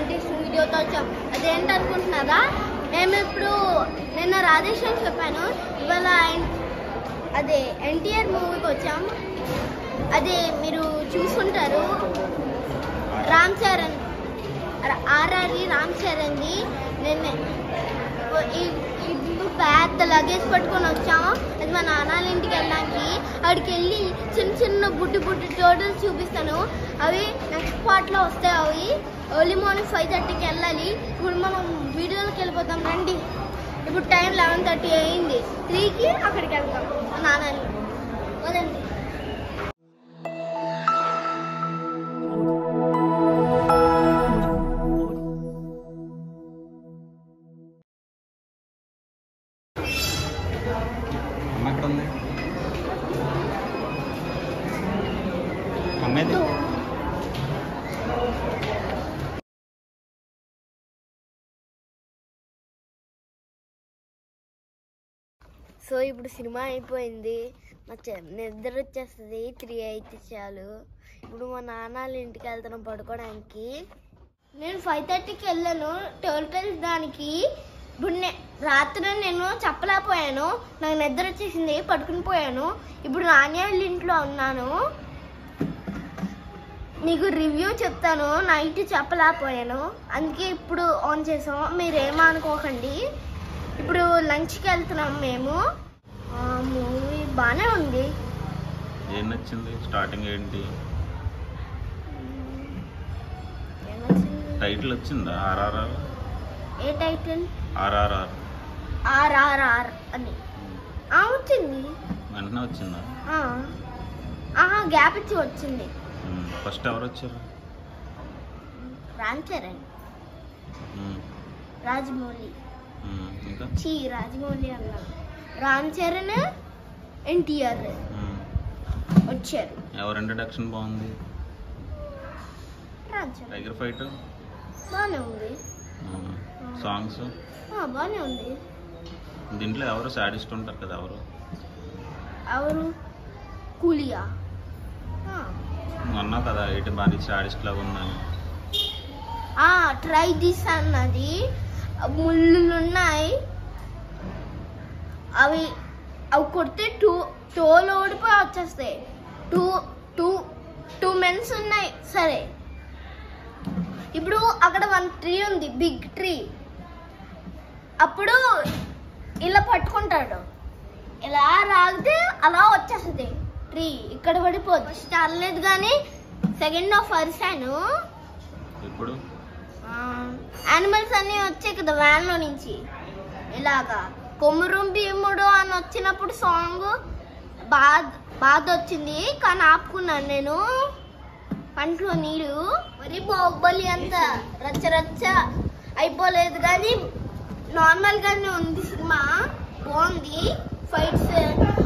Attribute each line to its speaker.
Speaker 1: రియాక్టేషన్ వీడియోతో వచ్చాం అదేంటి అనుకుంటున్నారా మేము ఇప్పుడు నిన్న రాధేష్ అని చెప్పాను ఇవాళ ఎన్- అదే ఎన్టీఆర్ మూవీకి వచ్చాం అదే మీరు చూసుంటారు రామ్ చరణ్ ఆర్ఆర్ఈ రామ్ చరణ్ది నిన్న ఈ- ఇప్పుడు పెద్ద లగేజ్ పట్టుకొని వచ్చాము అది మా నాన్నల ఇంటికి వెళ్ళడానికి అక్కడికి వెళ్ళి చిన్న చిన్న బుడ్డి బుడ్డి టోటల్స్ చూపిస్తాను అవి నెక్స్ట్ పార్ట్లో వస్తాయి అవి ఎర్లీ మార్నింగ్ ఫైవ్ థర్టీకి వెళ్ళాలి ఇప్పుడు మనం వీడియోలోకి వెళ్ళిపోతాం రండి ఇప్పుడు టైం లెవెన్ థర్టీ అయింది త్రీకి అక్కడికి వెళ్తాం మా నాన్నని వదండి
Speaker 2: అమ్మ ఎక్కడ ఉంది అమ్మేది
Speaker 1: సో ఇప్పుడు సినిమా అయిపోయింది మా చె- నిద్ర వచ్చేస్తుంది త్రీ అయితే చాలు ఇప్పుడు మా నాన్న వాళ్ళ ఇంటికి వెళ్తున్నాం పడుకోవడానికి నేను ఫైవ్ థర్టీకి వెళ్ళాను టోటల్ దానికి ఇప్పుడు నే రాత్రి నేను చెప్పలేకపోయాను నాకు నిద్ర వచ్చేసింది పడుకుని పోయాను ఇప్పుడు నాన్న వాళ్ళ ఇంట్లో ఉన్నాను మీకు రివ్యూ చెప్తాను నైట్ చెప్పలేకపోయాను అందుకే ఇప్పుడు ఆన్ చేసాం మీరు ఏమనుకోకండి ఇప్పుడు లంచ్కి వెళ్తున్నాం మేము మూవీ బాగానే ఉంది
Speaker 2: ఏం నచ్చింది స్టార్టింగ్ ఏంటి
Speaker 1: ఏమొచ్చింది?
Speaker 2: టైటిల్ వచ్చిందా ఆర్ఆర్ఆర్
Speaker 1: ఏ టైటిల్
Speaker 2: ఆర్ఆర్ఆర్
Speaker 1: ఆర్ఆర్ఆర్ అని ఆ, వచ్చింది
Speaker 2: వెంటనే వచ్చిందా
Speaker 1: ఆ. ఆహా గ్యాప్ ఇచ్చి వచ్చింది
Speaker 2: ఫస్ట్ ఎవరు వచ్చారు
Speaker 1: రామ్ చరణ్
Speaker 2: ఉమ్,
Speaker 1: రాజమౌళి
Speaker 2: ఉమ్, ఇంకా
Speaker 1: చీ రాజమౌళి అన్న రామ్ చరణ్ ఎన్టీఆర్
Speaker 2: ఉమ్,
Speaker 1: వచ్చారు
Speaker 2: ఎవరు ఇంట్రడక్షన్ బాగుంది
Speaker 1: రామ్ చరణ్
Speaker 2: టైగర్ ఫైట్
Speaker 1: బాగానే ఉంది
Speaker 2: సాంగ్స్
Speaker 1: ఆ, బాగానే ఉంది
Speaker 2: దీంట్లో ఎవరు సాడిస్ట్ ఉంటారు కదా ఎవరు
Speaker 1: ఎవరు కూలియా ఆ.
Speaker 2: నువ్వు అన్నావు కదా ఇటు బాగా సాడిస్ట్ లాగా ఉందని
Speaker 1: ఆ ట్రై దిస్ అన్నది ముళ్ళులు ఉన్నాయి అవి అవి కొడితే టూ టోలు ఓడిపోయి వచ్చేస్తాయి టూ టూ టూ మెన్స్ ఉన్నాయి సరే ఇప్పుడు అక్కడ వన్ ట్రీ ఉంది బిగ్ ట్రీ అప్పుడు ఇలా పట్టుకుంటాడు ఇలా రాగితే అలా వచ్చేస్తుంది ట్రీ ఇక్కడ పడిపోదు ఫస్ట్ అరలేదు కానీ సెకండ్ హాఫ్ అరిశాను
Speaker 2: ఇప్పుడు
Speaker 1: యానిమల్స్ అన్ని వచ్చాయి కదా వ్యాన్ లో నుంచి ఇలాగా కొమ్మురం భీముడు అని వచ్చినప్పుడు సాంగ్ బాధ బాధ వచ్చింది కానీ ఆపుకున్నాను నేను కంట్లో నీళ్ళు మరి బాహుబలి అంత రచ్చ రచ్చ అయిపోలేదు కానీ నార్మల్ గానే ఉంది సినిమా బాగుంది ఫైట్స్